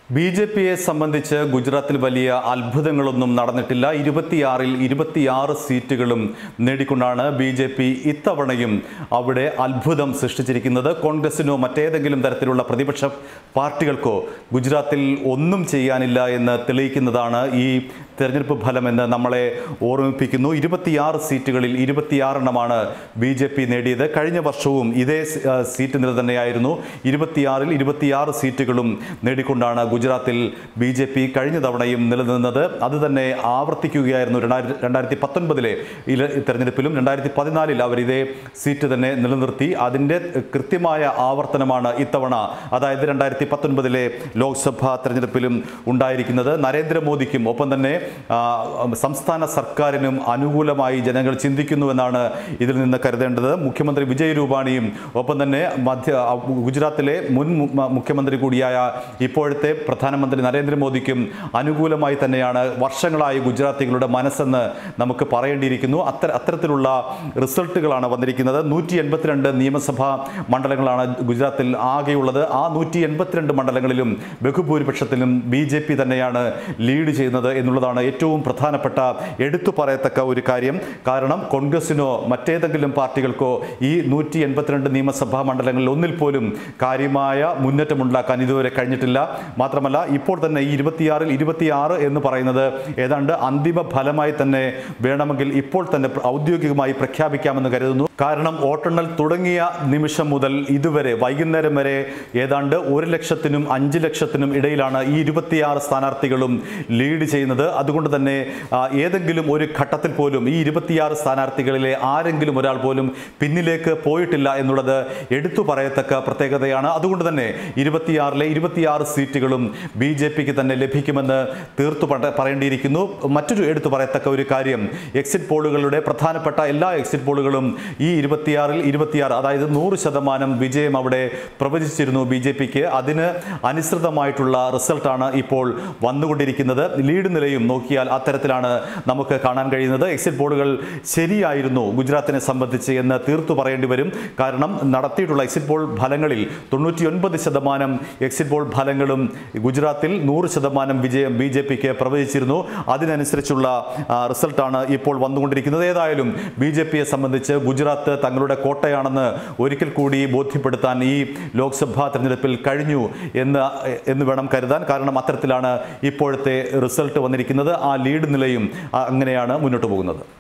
B J പിയെ സംബന്ധിച്ച് ഗുജറാത്തിൽ വലിയ അത്ഭുതങ്ങളൊന്നും നടന്നിട്ടില്ല ഇരുപത്തിയാറിൽ ഇരുപത്തിയാറ് സീറ്റുകളും നേടിക്കൊണ്ടാണ് ബി ജെ പി ഇത്തവണയും അവിടെ അത്ഭുതം സൃഷ്ടിച്ചിരിക്കുന്നത് കോൺഗ്രസിനോ മറ്റേതെങ്കിലും തരത്തിലുള്ള പ്രതിപക്ഷ പാർട്ടികൾക്കോ ഗുജറാത്തിൽ ഒന്നും ചെയ്യാനില്ല എന്ന് തെളിയിക്കുന്നതാണ് ഈ തെരഞ്ഞെടുപ്പ് ഫലമെന്ന് നമ്മളെ ഓർമ്മിപ്പിക്കുന്നു ഇരുപത്തിയാറ് സീറ്റുകളിൽ ഇരുപത്തിയാറെണ്ണമാണ് ബി ജെ പി നേടിയത് കഴിഞ്ഞ വർഷവും ഇതേ സ- ആ, സീറ്റ് നില തന്നെയായിരുന്നു ഇരുപത്തിയാറിൽ ഇരുപത്തിയാറ് സീറ്റുകളും നേടിക്കൊണ്ടാണ് ഗുജറാത്തിൽ ബി ജെ പി കഴിഞ്ഞ തവണയും നിലനിന്നത് അത് തന്നെ ആവർത്തിക്കുകയായിരുന്നു രണ്ടായിരത്തി രണ്ടായിരത്തി പത്തൊൻപതിലെ ഇല- തെരഞ്ഞെടുപ്പിലും രണ്ടായിരത്തി പതിനാലിൽ അവർ ഇതേ സീറ്റ് തന്നെ നിലനിർത്തി അതിൻ്റെ കൃത്യമായ ആവർത്തനമാണ് ഇത്തവണ അതായത് രണ്ടായിരത്തി പത്തൊൻപതിലെ ലോക്സഭാ തെരഞ്ഞെടുപ്പിലും ഉണ്ടായിരിക്കുന്നത് നരേന്ദ്രമോദിക്കും ഒപ്പം തന്നെ ആ, സംസ്ഥാന സർക്കാരിനും അനുകൂലമായി ജനങ്ങൾ ചിന്തിക്കുന്നുവെന്നാണ് ഇതിൽ നിന്ന് കരുതേണ്ടത് മുഖ്യമന്ത്രി വിജയ് രൂപാണിയും ഒപ്പം തന്നെ മധ്യ ആ, ഗുജറാത്തിലെ മുൻ മു- മ- മുഖ്യമന്ത്രി കൂടിയായ ഇപ്പോഴത്തെ പ്രധാനമന്ത്രി നരേന്ദ്രമോദിക്കും അനുകൂലമായി തന്നെയാണ് വർഷങ്ങളായി ഗുജറാത്തികളുടെ മനസ്സെന്ന് നമുക്ക് പറയേണ്ടിയിരിക്കുന്നു അത്തര അത്തരത്തിലുള്ള റിസൾട്ടുകളാണ് വന്നിരിക്കുന്നത് നൂറ്റി എൺപത്തിരണ്ട് നിയമസഭാ മണ്ഡലങ്ങളാണ് ഗുജറാത്തിൽ ആകെയുള്ളത് ആ നൂറ്റി എൺപത്തിരണ്ട് മണ്ഡലങ്ങളിലും ബഹുഭൂരിപക്ഷത്തിലും ബി ജെ പി തന്നെയാണ് ലീഡ് ചെയ്യുന്നത് എന്നുള്ളതാണ് ഏറ്റവും പ്രധാനപ്പെട്ട എടുത്തു പറയത്തക്ക ഒരു കാര്യം കാരണം കോൺഗ്രസിനോ മറ്റേതെങ്കിലും പാർട്ടികൾക്കോ ഈ നൂറ്റി എൺപത്തിരണ്ട് നിയമസഭാ മണ്ഡലങ്ങളിൽ ഒന്നിൽ പോലും കാര്യമായ മുന്നേറ്റമുണ്ടാക്കാൻ ഇതുവരെ കഴിഞ്ഞിട്ടില്ല മാത്രമല്ല ഇപ്പോൾ തന്നെ ഈ ഇരുപത്തിയാറിൽ ഇരുപത്തിയാറ് എന്ന് പറയുന്നത് ഏതാണ്ട് അന്തിമ ഫലമായി തന്നെ വേണമെങ്കിൽ ഇപ്പോൾ തന്നെ പ്ര- ഔദ്യോഗികമായി പ്രഖ്യാപിക്കാമെന്ന് കരുതുന്നു കാരണം വോട്ടെണ്ണൽ തുടങ്ങിയ നിമിഷം മുതൽ ഇതുവരെ വൈകുന്നേരം വരെ ഏതാണ്ട് ഒരു ലക്ഷത്തിനും അഞ്ച് ലക്ഷത്തിനും ഇടയിലാണ് ഈ ഇരുപത്തിയാറ് സ്ഥാനാർത്ഥികളും ലീഡ് ചെയ്യുന്നത് അതുകൊണ്ട് തന്നെ ആ, ഏതെങ്കിലും ഒരു ഘട്ടത്തിൽ പോലും ഈ ഇരുപത്തിയാറ് സ്ഥാനാർത്ഥികളിലെ ആരെങ്കിലും ഒരാൾ പോലും പിന്നിലേക്ക് പോയിട്ടില്ല എന്നുള്ളത് എടുത്തു പറയത്തക്ക പ്രത്യേകതയാണ് അതുകൊണ്ട് തന്നെ ഇരുപത്തിയാറിലെ ഇരുപത്തിയാറ് സീറ്റുകളും ബി ജെ പിക്ക് തന്നെ ലഭിക്കുമെന്ന് തീർത്തു പറ- പറയേണ്ടിയിരിക്കുന്നു മറ്റൊരു എടുത്തു പറയത്തക്ക ഒരു കാര്യം എക്സിറ്റ് പോളുകളുടെ പ്രധാനപ്പെട്ട എല്ലാ എക്സിറ്റ് പോളുകളും ഈ ഇരുപത്തിയാറിൽ ഇരുപത്തിയാറ് അതായത് നൂറ് ശതമാനം വിജയം അവിടെ പ്രവചിച്ചിരുന്നു ബി ജെ പിക്ക് അതിന് അനുസൃതമായിട്ടുള്ള റിസൾട്ടാണ് ഇപ്പോൾ വന്നുകൊണ്ടിരിക്കുന്നത് ലീഡ് നിലയും നോക്കിയാൽ അത്തരത്തിലാണ് നമുക്ക് കാണാൻ കഴിയുന്നത് എക്സിറ്റ് പോളുകൾ ശരിയായിരുന്നു ഗുജറാത്തിനെ സംബന്ധിച്ച് എന്ന് തീർത്തു പറയേണ്ടി വരും കാരണം നടത്തിയിട്ടുള്ള എക്സിറ്റ് പോൾ ഫലങ്ങളിൽ തൊണ്ണൂറ്റിയൊൻപത് ശതമാനം എക്സിറ്റ് പോൾ ഫലങ്ങളും ഗുജറാത്തിൽ നൂറ് ശതമാനം വിജയം ബി ജെ പിക്ക് പ്രവചിച്ചിരുന്നു അതിനനുസരിച്ചുള്ള ആ, റിസൾട്ടാണ് ഇപ്പോൾ വന്നുകൊണ്ടിരിക്കുന്നത് ഏതായാലും ബി ജെ പിയെ സംബന്ധിച്ച് ഗുജറാത്ത് തങ്ങളുടെ കോട്ടയാണെന്ന് ഒരിക്കൽ കൂടി ബോധ്യപ്പെടുത്താൻ ഈ ലോക്സഭാ തെരഞ്ഞെടുപ്പിൽ കഴിഞ്ഞു എന്ന് എന്ന് വേണം കരുതാൻ കാരണം അത്തരത്തിലാണ് ഇപ്പോഴത്തെ റിസൾട്ട് വന്നിരിക്കുന്നത് ആ ലീഡ് നിലയും ആ, അങ്ങനെയാണ് മുന്നോട്ട് പോകുന്നത്